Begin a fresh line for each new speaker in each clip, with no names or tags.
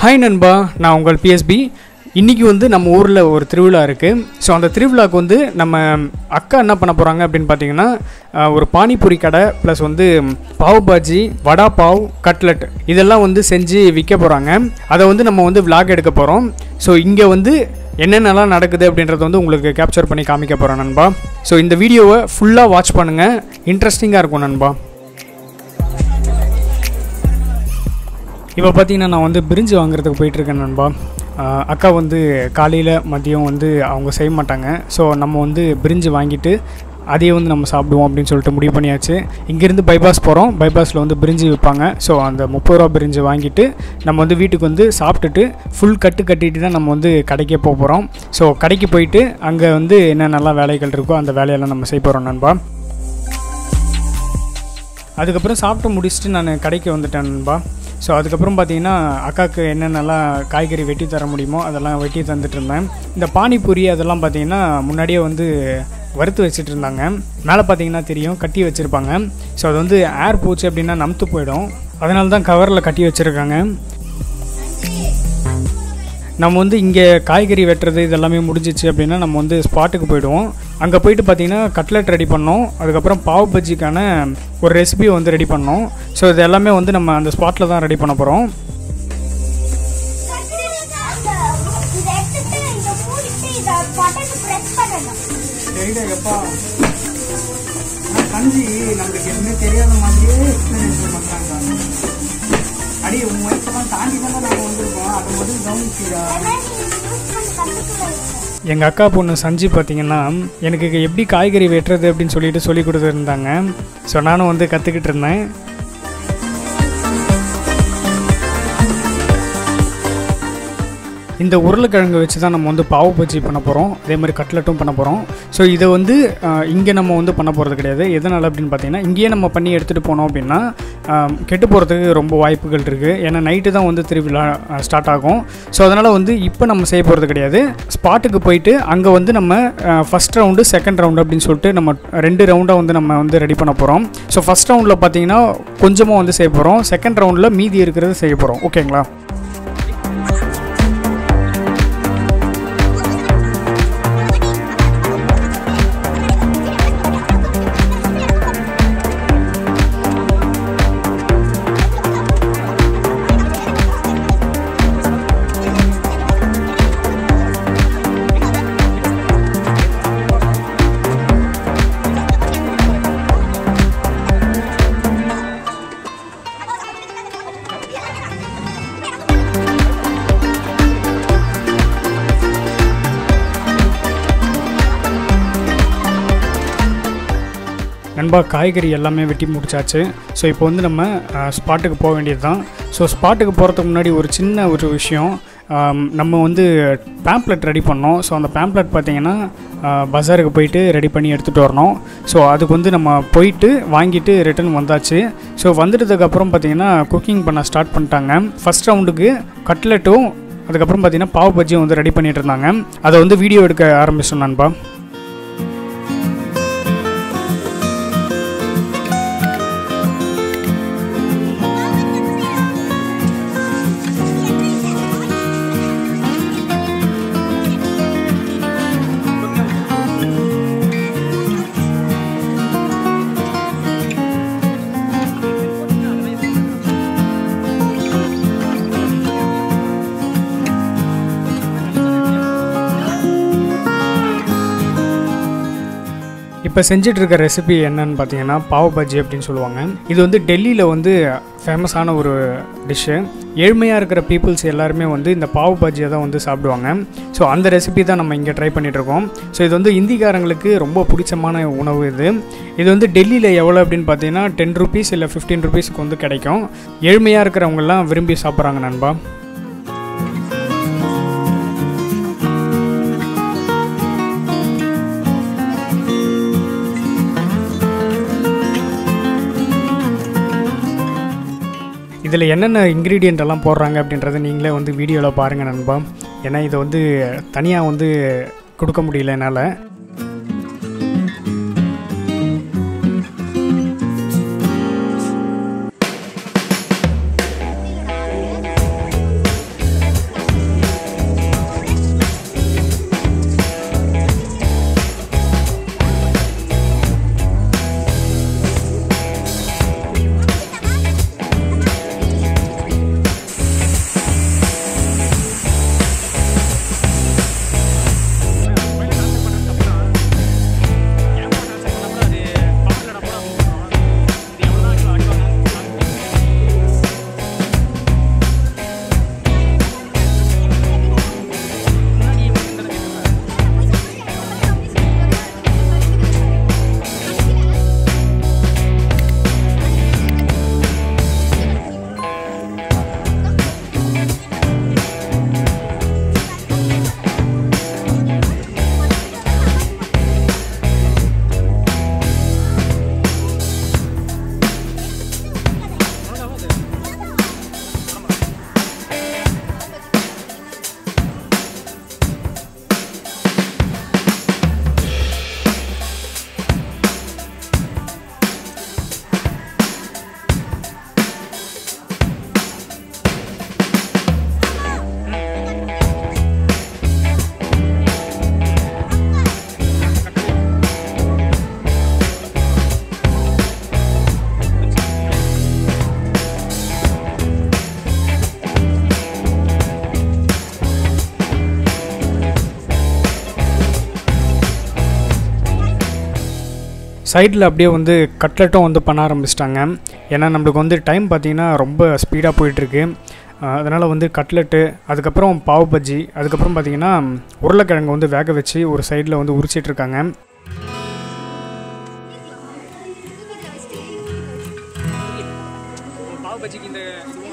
Hi நண்பா நான் உங்கள் பிஎஸ்பி இன்றைக்கி வந்து நம்ம ஊரில் ஒரு திருவிழா இருக்குது ஸோ அந்த திருவிழாவுக்கு வந்து நம்ம அக்கா என்ன பண்ண போகிறாங்க அப்படின்னு பார்த்தீங்கன்னா அஹ், ஒரு பானிபூரி கடை ப்ளஸ் வந்து பாவ் பாஜி வடா பாவ் கட்லெட் இதெல்லாம் வந்து செஞ்சு விற்க போகிறாங்க அதை வந்து நம்ம வந்து vlog எடுக்க போகிறோம் ஸோ இங்கே வந்து என்னென்னலாம் நடக்குது அப்படின்றத வந்து உங்களுக்கு கேப்சர் பண்ணி காமிக்க போகிறோம் நண்பா ஸோ இந்த வீடியோவை ஃபுல்லாக வாட்ச் பண்ணுங்கள் இன்ட்ரெஸ்டிங்காக இருக்கும் நண்பா இப்போ பார்த்தீங்கன்னா நான் வந்து பிரிஞ்சு வாங்குறதுக்கு போயிட்டுருக்கேன் நண்பா ஆஹ் அக்கா வந்து காலையில் மதியம் வந்து அவங்க செய்ய மாட்டாங்க ஸோ நம்ம வந்து பிரிஞ்சு வாங்கிட்டு அதையே வந்து நம்ம சாப்பிடுவோம் அப்படின்னு சொல்லிட்டு முடிவு பண்ணியாச்சு இங்கேருந்து பைபாஸ் போகிறோம் பைபாஸில் வந்து பிரிஞ்சு விற்பாங்க ஸோ அந்த முப்பது ரூபா பிரிஞ்சு வாங்கிட்டு நம்ம வந்து வீட்டுக்கு வந்து சாப்பிட்டுட்டு ஃபுல் கட்டு கட்டிட்டு தான் நம்ம வந்து கடைக்கே போக போகிறோம் ஸோ கடைக்கு போயிட்டு அங்கே வந்து என்னென்னலாம் வேலைகள் இருக்கோ அந்த வேலையெல்லாம் நம்ம செய்ய போகிறோம் நண்பா அதுக்கப்புறம் சாப்பிட்டு முடிச்சுட்டு நான் கடைக்கு வந்துட்டேன் நண்பா ஸோ அதுக்கப்புறம் பார்த்தீங்கன்னா அக்காவுக்கு என்னென்னலாம் காய்கறி வெட்டி தர முடியுமோ அதெல்லாம் வெட்டி தந்துட்டு இருந்தேன் இந்த பானிபூரி அதெல்லாம் பார்த்தீங்கன்னா முன்னாடியே வந்து வறுத்து வச்சுட்டு இருந்தாங்க மேலே பார்த்தீங்கன்னா தெரியும் கட்டி வச்சுருப்பாங்க ஸோ அது வந்து ஏர் போச்சு அப்படின்னா நமுத்து போயிடும் அதனால தான் கவரில் கட்டி வச்சுருக்காங்க நம்ம வந்து இங்கே காய்கறி வெட்டுறது இதெல்லாமே முடிஞ்சிச்சு அப்படின்னா நம்ம வந்து ஸ்பாட்டுக்கு போயிடுவோம் அங்கே போயிட்டு பார்த்தீங்கன்னா கட்லெட் ரெடி பண்ணோம் அதுக்கப்புறம் பாவ் பஜ்ஜிக்கான ஒரு ரெசிபியை வந்து ரெடி பண்ணோம் ஸோ இது எல்லாமே வந்து நம்ம அந்த ஸ்பாட்டில் தான் ரெடி பண்ண போகிறோம்
இதை எடுத்துட்டு இதை மூடிட்டு இதை பட்டன் பிரஸ் பண்ணணும்
கஞ்சி நம்மளுக்கு எதுவுமே தெரியாத மாதிரியே எக்ஸ்பிளனேஷன் பண்ணுறாங்க அடி உன் வயசெல்லாம் தாண்டி தானே நாங்கள் வந்திருக்கோம் அதை மட்டும் கவனிச்சியா
ஆனா நீ யூஸ் பண்ணி கற்றுக்கணும்
எங்கள் அக்கா பொண்ணு சஞ்சு பார்த்தீங்கன்னா எனக்கு எப்படி காய்கறி வெட்டுறது அப்படின்னு சொல்லிட்டு சொல்லி கொடுத்துருந்தாங்க ஸோ நானும் வந்து கற்றுக்கிட்டு இருந்தேன் இந்த உருளைக்கிழங்கு வச்சு தான் நம்ம வந்து பாவு பஜ்ஜி பண்ண போகிறோம் அதே மாதிரி கட்லெட்டும் பண்ண போகிறோம் ஸோ இதை வந்து இங்கே நம்ம வந்து பண்ண போகிறது கிடையாது எதனால் அப்படின்னு பார்த்தீங்கன்னா இங்கேயே நம்ம பண்ணி எடுத்துகிட்டு போனோம் அப்படின்னா ஆஹ், கெட்டு போகிறதுக்கு ரொம்ப வாய்ப்புகள் இருக்குது ஏன்னா நைட்டு தான் வந்து திருவிழா ஸ்டார்ட் ஆகும் ஸோ அதனால் வந்து இப்போ நம்ம செய்ய போகிறது கிடையாது ஸ்பாட்டுக்கு போயிட்டு அங்கே வந்து நம்ம ஃபஸ்ட் ரவுண்டு செகண்ட் ரவுண்டு அப்படின்னு சொல்லிட்டு நம்ம ரெண்டு ரவுண்டாக வந்து நம்ம வந்து ரெடி பண்ண போகிறோம் ஸோ ஃபஸ்ட் ரவுண்டில் பார்த்தீங்கன்னா கொஞ்சமாக வந்து செய்ய போகிறோம் செகண்ட் ரவுண்டில் மீதி இருக்கிறது செய்ய போகிறோம் ஓகேங்களா நண்பா காய்கறி எல்லாமே வெட்டி முடிச்சாச்சு ஸோ இப்போ வந்து நம்ம ஸ்பாட்டுக்கு போக வேண்டியது தான் ஸோ ஸ்பாட்டுக்கு போகிறதுக்கு முன்னாடி ஒரு சின்ன ஒரு விஷயம் ஆம், நம்ம வந்து பேம்ப்ளெட் ரெடி பண்ணோம் ஸோ அந்த பேம்ப்ளெட் பார்த்தீங்கன்னா பஜாருக்கு போயிட்டு ரெடி பண்ணி எடுத்துகிட்டு வரணும் ஸோ அதுக்கு வந்து நம்ம போயிட்டு வாங்கிட்டு ரிட்டர்ன் வந்தாச்சு ஸோ வந்துட்டதுக்கப்புறம் பார்த்தீங்கன்னா குக்கிங் பண்ண ஸ்டார்ட் பண்ணிட்டாங்க ஃபஸ்ட் ரவுண்டுக்கு கட்லெட்டும் அதுக்கப்புறம் பார்த்தீங்கன்னா பாவ் பஜ்ஜியும் வந்து ரெடி பண்ணிட்டு இருந்தாங்க அதை வந்து வீடியோ எடுக்க ஆரம்பிச்சோம் நண்பா இப்போ செஞ்சுட்டு இருக்க ரெசிபி என்னன்னு பார்த்தீங்கன்னா பாவ் பஜ்ஜி அப்படின்னு சொல்லுவாங்க இது வந்து டெல்லியில் வந்து ஃபேமஸான ஒரு டிஷ்ஷு ஏழ்மையாக இருக்கிற பீப்புள்ஸ் எல்லாருமே வந்து இந்த பாவ் பஜ்ஜியை தான் வந்து சாப்பிடுவாங்க ஸோ அந்த ரெசிபி தான் நம்ம இங்கே ட்ரை பண்ணிட்டு இருக்கோம் ஸோ இது வந்து இந்திக்காரங்களுக்கு ரொம்ப பிடிச்சமான உணவு இது இது வந்து டெல்லியில் எவ்வளோ அப்படின்னு பார்த்தீங்கன்னா டென் ருபீஸ் இல்லை ஃபிஃப்டீன் ருபீஸ்க்கு வந்து கிடைக்கும் ஏழ்மையாக இருக்கிறவங்கெல்லாம் விரும்பி சாப்பிட்றாங்க நண்பா இதில் என்னென்ன இன்க்ரீடியண்ட் எல்லாம் போடுறாங்க அப்படின்றத நீங்களே வந்து வீடியோவில் பாருங்கள் நண்பா ஏன்னா இதை வந்து தனியாக வந்து கொடுக்க முடியல என்னால் சைடில் அப்படியே வந்து கட்லெட்டும் வந்து பண்ண ஆரம்பிச்சிட்டாங்க ஏன்னா நம்மளுக்கு வந்து டைம் பார்த்திங்கன்னா ரொம்ப ஸ்பீடாக போயிட்டுருக்கு அதனால் வந்து கட்லெட்டு அதுக்கப்புறம் பாவ் பஜ்ஜி அதுக்கப்புறம் பார்த்திங்கன்னா உருளைக்கிழங்கு வந்து வேக வச்சு ஒரு சைடில் வந்து உரிச்சிட்டு இருக்காங்க பாவ் பஜ்ஜிக்கு இந்த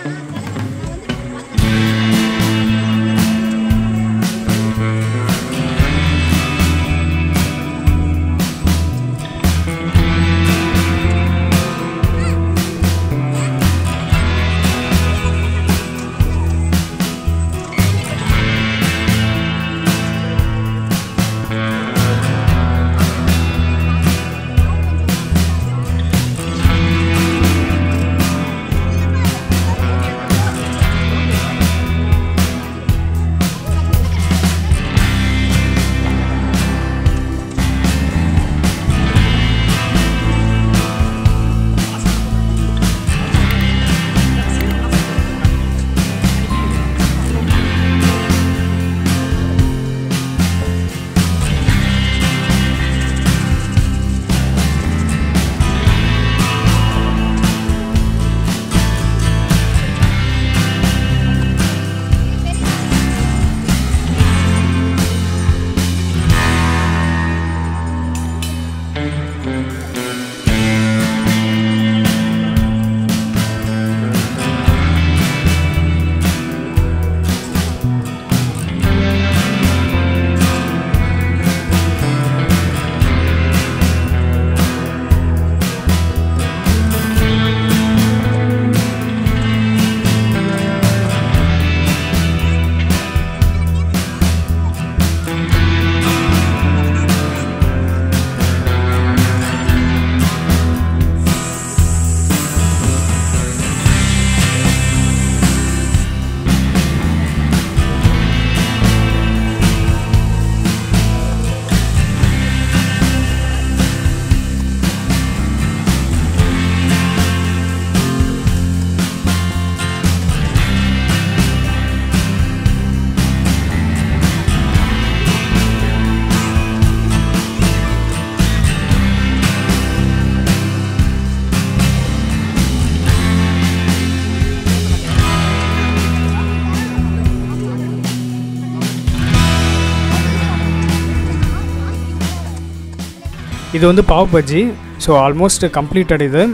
இது வந்து pav bhaji so almost completed இது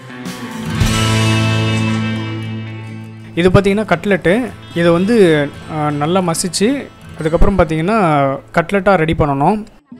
இது பார்த்தீங்கன்னா கட்லெட்டு இதை வந்து அஹ், நல்லா மசிச்சு அதுக்கப்புறம் பார்த்தீங்கன்னா கட்லெட்டாக ரெடி பண்ணணும்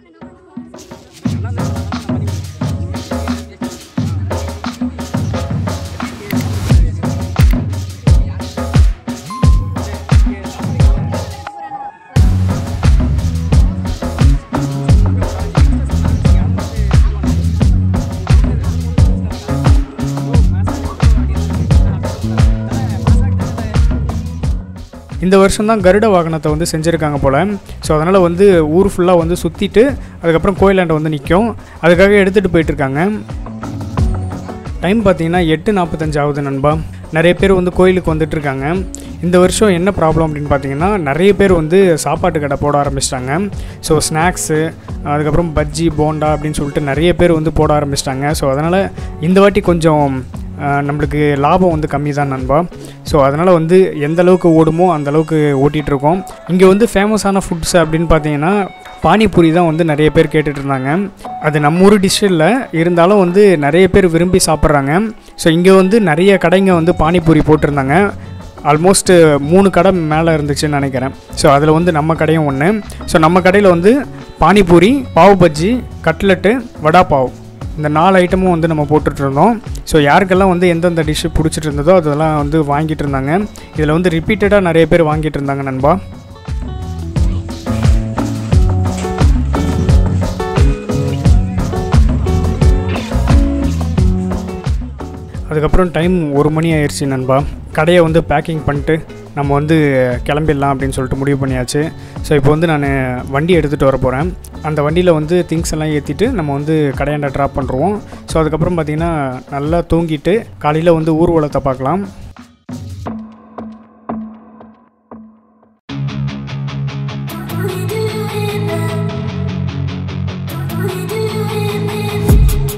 இந்த வருஷம் தான் கருட வாகனத்தை வந்து செஞ்சுருக்காங்க போல் ஸோ அதனால் வந்து ஊர் ஃபுல்லாக வந்து சுற்றிட்டு அதுக்கப்புறம் கோயிலாண்டை வந்து நிற்கும் அதுக்காக எடுத்துகிட்டு போயிட்டுருக்காங்க டைம் பார்த்தீங்கன்னா எட்டு நாற்பத்தஞ்சு ஆகுது நண்பா நிறைய பேர் வந்து கோயிலுக்கு வந்துட்டு இருக்காங்க இந்த வருஷம் என்ன ப்ராப்ளம் அப்படின்னு பார்த்தீங்கன்னா நிறைய பேர் வந்து சாப்பாட்டு கடை போட ஆரம்பிச்சிட்டாங்க ஸோ ஸ்நாக்ஸு அதுக்கப்புறம் பஜ்ஜி போண்டா அப்படின்னு சொல்லிட்டு நிறைய பேர் வந்து போட ஆரம்பிச்சிட்டாங்க ஸோ அதனால் இந்த வாட்டி கொஞ்சம் ஆஹ், நம்மளுக்கு லாபம் வந்து கம்மி தான் நண்பா ஸோ அதனால் வந்து எந்த அளவுக்கு ஓடுமோ அந்த அளவுக்கு ஓட்டிகிட்டு இருக்கோம் இங்கே வந்து ஃபேமஸான ஃபுட்ஸ் அப்படின்னு பார்த்தீங்கன்னா பானிபூரி தான் வந்து நிறைய பேர் கேட்டுட்டு இருந்தாங்க அது நம்ம ஊர் டிஷ் இல்லை இருந்தாலும் வந்து நிறைய பேர் விரும்பி சாப்பிட்றாங்க ஸோ இங்கே வந்து நிறைய கடைங்க வந்து பானிபூரி போட்டிருந்தாங்க ஆல்மோஸ்ட் மூணு கடை மேலே இருந்துச்சுன்னு நினைக்கிறேன் ஸோ அதில் வந்து நம்ம கடையும் ஒன்று ஸோ நம்ம கடையில் வந்து பானிபூரி பாவ் பஜ்ஜி கட்லெட்டு வடா பாவ் இந்த நாலு ஐட்டமும் வந்து நம்ம போட்டுட்டு இருந்தோம் ஸோ யாருக்கெல்லாம் வந்து எந்தெந்த டிஷ்ஷு பிடிச்சிட்டு இருந்ததோ அதெல்லாம் வந்து வாங்கிட்டு இருந்தாங்க இதில் வந்து ரிப்பீட்டடாக நிறைய பேர் வாங்கிட்டு இருந்தாங்க நண்பா அதுக்கப்புறம் டைம் ஒரு மணி ஆயிடுச்சு நண்பா கடையை வந்து பேக்கிங் பண்ணிட்டு நம்ம வந்து கிளம்பிடலாம் அப்படின்னு சொல்லிட்டு முடிவு பண்ணியாச்சு ஸோ இப்போ வந்து நான் வண்டி எடுத்துகிட்டு வர போகிறேன் அந்த வண்டியில் வந்து திங்ஸ் எல்லாம் ஏற்றிட்டு நம்ம வந்து கடையாண்ட ட்ராப் பண்ணுறோம் ஸோ அதுக்கப்புறம் பார்த்திங்கன்னா நல்லா தூங்கிட்டு காலையில் வந்து ஊர்வலத்தை பார்க்கலாம்
What are you doing? What are you doing?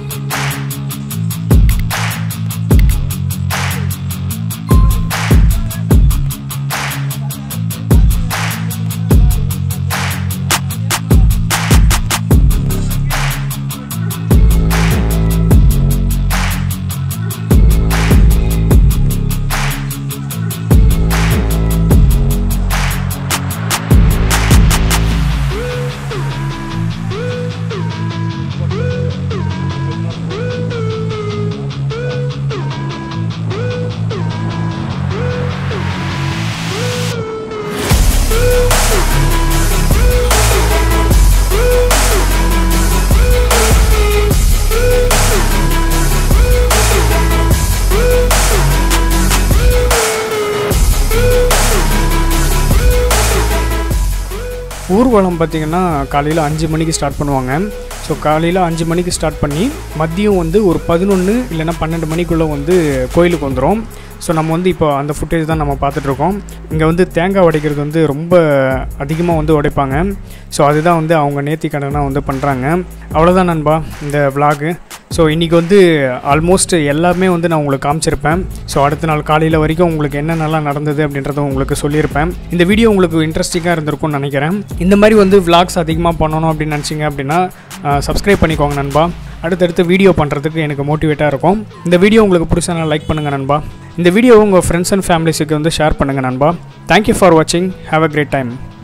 ஊர்வலம் பார்த்திங்கன்னா காலையில் அஞ்சு மணிக்கு ஸ்டார்ட் பண்ணுவாங்க ஸோ காலையில் அஞ்சு மணிக்கு ஸ்டார்ட் பண்ணி மதியம் வந்து ஒரு பதினொன்று இல்லைன்னா பன்னெண்டு மணிக்குள்ளே வந்து கோயிலுக்கு வந்துடும் ஸோ நம்ம வந்து இப்போ அந்த ஃபுட்டேஜ் தான் நம்ம பார்த்துட்ருக்கோம் இங்கே வந்து தேங்காய் உடைக்கிறது வந்து ரொம்ப அதிகமாக வந்து உடைப்பாங்க ஸோ அதுதான் வந்து அவங்க நேர்த்தி கடனாக வந்து பண்ணுறாங்க அவ்வளோதான் நண்பா இந்த விலாகு ஸோ இன்றைக்கி வந்து ஆல்மோஸ்ட் எல்லாமே வந்து நான் உங்களுக்கு காமிச்சிருப்பேன் ஸோ அடுத்த நாள் காலையில் வரைக்கும் உங்களுக்கு என்னென்னலாம் நடந்தது அப்படின்றத உங்களுக்கு சொல்லியிருப்பேன் இந்த வீடியோ உங்களுக்கு இன்ட்ரெஸ்டிங்காக இருந்திருக்கும்னு நினைக்கிறேன் இந்த மாதிரி வந்து விலாக்ஸ் அதிகமாக பண்ணணும் அப்படின்னு நினச்சிங்க அப்படின்னா சப்ஸ்கிரைப் பண்ணிக்கோங்க நண்பா அடுத்தடுத்து வீடியோ பண்ணுறதுக்கு எனக்கு மோட்டிவேட்டாக இருக்கும் இந்த வீடியோ உங்களுக்கு பிடிச்சா லைக் பண்ணுங்கள் நண்பா இந்த வீடியோவை உங்கள் ஃப்ரெண்ட்ஸ் அண்ட் ஃபேமிலிஸுக்கு வந்து ஷேர் பண்ணுங்கள் நண்பா தேங்க்யூ ஃபார் வாட்சிங் ஹாவ் அ கிரேட் டைம்